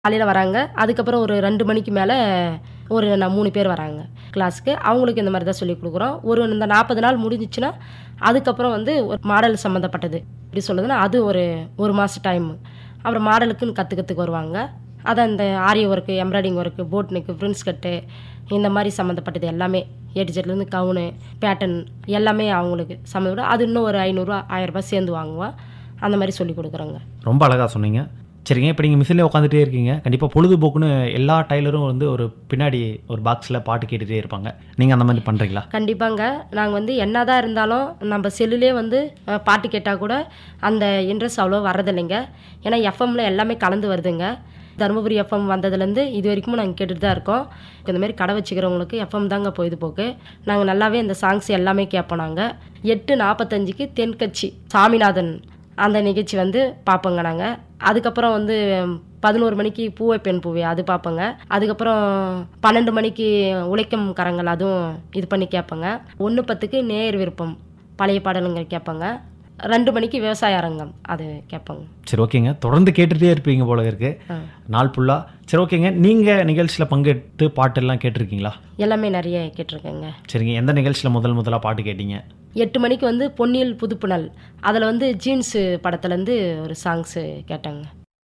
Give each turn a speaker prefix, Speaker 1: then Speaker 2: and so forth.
Speaker 1: காலையில் வராங்க அதுக்கப்புறம் ஒரு ரெண்டு மணிக்கு மேலே ஒரு நான் மூணு பேர் வராங்க கிளாஸ்க்கு அவங்களுக்கு இந்த மாதிரி தான் சொல்லி கொடுக்குறோம் ஒரு இந்த நாற்பது நாள் முடிஞ்சிச்சுன்னா அதுக்கப்புறம் வந்து ஒரு மாடல் சம்மந்தப்பட்டது இப்படி சொல்லுதுன்னா அது ஒரு ஒரு மாதம் டைம் அப்புறம் மாடலுக்குன்னு கற்றுக்கிறதுக்கு வருவாங்க அதான் இந்த ஆரி work embroidering work boat neck fringe cut இந்த மாதிரி சம்மந்தப்பட்டது எல்லாமே ஏட்டு ஜெட்லேருந்து கவுனு பேட்டர்ன் எல்லாமே அவங்களுக்கு சம்மந்தப்பட்ட அது இன்னும் ஒரு ஐநூறுரூவா ஆயிரரூபா சேர்ந்து வாங்குவோம் அந்த மாதிரி சொல்லி கொடுக்குறோங்க
Speaker 2: ரொம்ப அழகாக சொன்னீங்க சரிங்க இப்போ நீங்கள் மிஷினில் உட்காந்துட்டே இருக்கீங்க கண்டிப்பாக பொழுதுபோக்குன்னு எல்லா டைலரும் வந்து ஒரு பின்னாடி ஒரு பாக்ஸில் பாட்டு கேட்டுகிட்டே இருப்பாங்க நீங்கள் அந்த மாதிரி பண்ணுறீங்களா
Speaker 1: கண்டிப்பாங்க நாங்கள் வந்து என்னதான் இருந்தாலும் நம்ம செல்லுலே வந்து அஹ், பாட்டு கேட்டால் கூட அந்த இன்ட்ரெஸ்ட் அவ்வளோ வர்றதில்லைங்க ஏன்னா எஃப்எம்ல எல்லாமே கலந்து வருதுங்க தருமபுரி எஃப்எம் வந்ததுலேருந்து இது வரைக்கும் நாங்கள் கேட்டுட்டு தான் இருக்கோம் இந்த மாதிரி கடை வச்சுக்கிறவங்களுக்கு எஃப்எம் தாங்க பொழுதுபோக்கு நாங்கள் நல்லாவே இந்த சாங்ஸ் எல்லாமே கேட்போம் நாங்கள் எட்டு நாற்பத்தஞ்சுக்கு தென்கட்சி சாமிநாதன் அந்த நிகழ்ச்சி வந்து பார்ப்போங்க நாங்கள் அதுக்கப்புறம் வந்து பதினோரு மணிக்கு பூவை பெண் பூவே அது பார்ப்போங்க அதுக்கப்புறம் பன்னெண்டு மணிக்கு உழைக்கும் கரங்கள் அதுவும் இது பண்ணி கேட்பேங்க ஒன்று பத்துக்கு நேர் விருப்பம் பழைய பாடலுங்க கேட்பேங்க ரெண்டு மணிக்கு விவசாய அரங்கம் அது கேட்பேங்க
Speaker 2: சரி ஓகேங்க தொடர்ந்து கேட்டுகிட்டே இருப்பீங்க போல இருக்கு
Speaker 1: ஆ.
Speaker 2: நாள் ஃபுல்லாக சரி ஓகேங்க நீங்கள் நிகழ்ச்சியில் பங்கெடுத்து பாட்டெல்லாம் கேட்டிருக்கீங்களா
Speaker 1: எல்லாமே நிறைய கேட்டிருக்கேங்க
Speaker 2: சரிங்க எந்த நிகழ்ச்சியில் முதல் முதலாக பாட்டு கேட்டீங்க
Speaker 1: எட்டு மணிக்கு வந்து பொன்னியல் புதுப்புணல் அதில் வந்து ஜீன்ஸு படத்துலேருந்து ஒரு சாங்ஸு கேட்டேங்க